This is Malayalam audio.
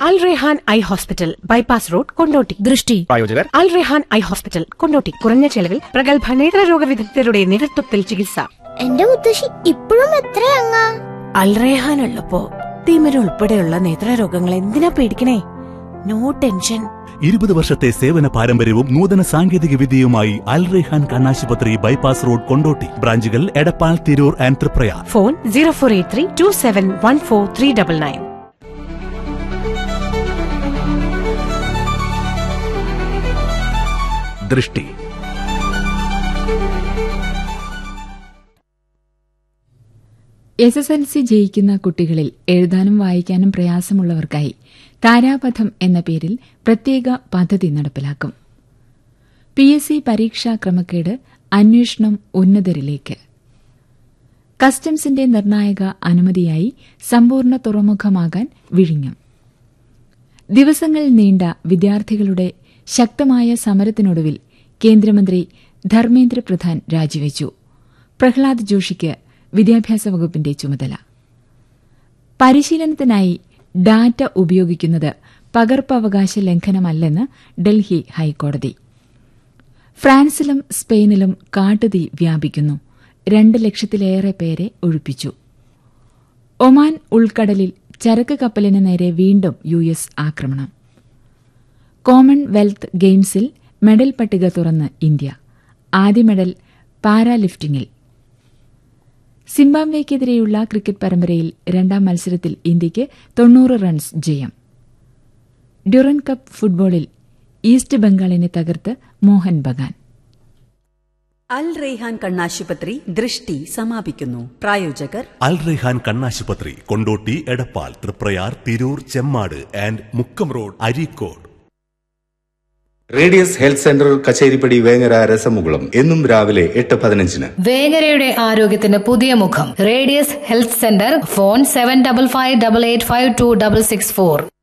അൽ Rehan eye hospital bypass road Kondotty ദൃഷ്ടി പ്രായോജകർ അൽ റെഹാൻ ഐ ഹോസ്പിറ്റൽ കൊണ്ടോട്ടി കുറഞ്ഞ ചെലവിൽ പ്രഗത്ഭ നേത്രരോഗ വിദഗ്ധരുടെ നേതൃത്വത്തിൽ ചികിത്സ എന്റെ മുത്തശ്ശി ഇപ്പോഴും എത്രയങ്ങാ അൽറേഹാൻ ഉള്ളപ്പോ തിമിര ഉൾപ്പെടെയുള്ള നേത്രരോഗങ്ങൾ എന്തിനാ പേടിക്കണേ നോ ടെൻഷൻ ഇരുപത് വർഷത്തെ സേവന പാരമ്പര്യവും നൂതന സാങ്കേതിക വിദ്യയുമായി അൽ റെഹാൻ കണ്ണാശുപത്രി ബൈപ്പാസ് റോഡ് കൊണ്ടോട്ടി ബ്രാഞ്ചുകൾ Edappal Tirur and Triprayar phone zero four eight three two seven one four three double nine ദൃഷ്ടി എസ് എസ് എൽ സി ജയിക്കുന്ന കുട്ടികളിൽ എഴുതാനും വായിക്കാനും പ്രയാസമുള്ളവർക്കായി താരാപഥം എന്ന പേരിൽ പ്രത്യേക പദ്ധതി നടപ്പിലാക്കും പി എസ് സി പരീക്ഷാ ക്രമക്കേട് അന്വേഷണം ഉന്നതരിലേക്ക് കസ്റ്റംസിന്റെ നിർണായക അനുമതിയായി സമ്പൂർണ്ണ തുറമുഖമാകാൻ വിഴിഞ്ഞം ദിവസങ്ങൾ നീണ്ട വിദ്യാർത്ഥികളുടെ ശക്തമായ സമരത്തിനൊടുവിൽ കേന്ദ്രമന്ത്രി ധർമ്മേന്ദ്ര പ്രധാൻ രാജിവെച്ചു പ്രഹ്ലാദ് ജോഷിക്ക് വിദ്യാഭ്യാസ വകുപ്പിന്റെ ചുമതല പരിശീലനത്തിനായി ഡാറ്റ ഉപയോഗിക്കുന്നത് പകർപ്പവകാശ ലംഘനമല്ലെന്ന് ഡൽഹി ഹൈക്കോടതി ഫ്രാൻസിലും സ്പെയിനിലും കാട്ടുതീ വ്യാപിക്കുന്നു രണ്ട് ലക്ഷത്തിലേറെ പേരെ ഒഴിപ്പിച്ചു ഒമാൻ ഉൾക്കടലിൽ ചരക്ക് കപ്പലിന് നേരെ വീണ്ടും യു എസ് ആക്രമണം കോമൺവെൽത്ത് ഗെയിംസിൽ മെഡൽ പട്ടിക തുറന്ന് ഇന്ത്യ ആദ്യ മെഡൽ പാരാലിഫ്റ്റിംഗിൽ സിംബാബ്വേക്കെതിരെയുള്ള ക്രിക്കറ്റ് പരമ്പരയിൽ രണ്ടാം മത്സരത്തിൽ ഇന്ത്യയ്ക്ക് തൊണ്ണൂറ് റൺസ് ജയം ഡ്യൂറൻ കപ്പ് ഫുട്ബോളിൽ ഈസ്റ്റ് ബംഗാളിനെ തകർത്ത് മോഹൻ ബഗാൻ അൽ റെയ്ഹാൻ കണ്ണാശുപത്രി ദൃഷ്ടി സമാപിക്കുന്നു പ്രായോജകർ അൽ റെഹാൻ കണ്ണാശുപത്രി Kondotty Edappal Triprayar Tirur Chemmad and Mukkam road Areekode radius health centre Kacheripadi Vengara രസമുകുളം എന്നും രാവിലെ എട്ട് പതിനഞ്ചിന് വേങ്ങരയുടെ ആരോഗ്യത്തിന് പുതിയ മുഖം radius health centre phone seven double five double eight five two double six four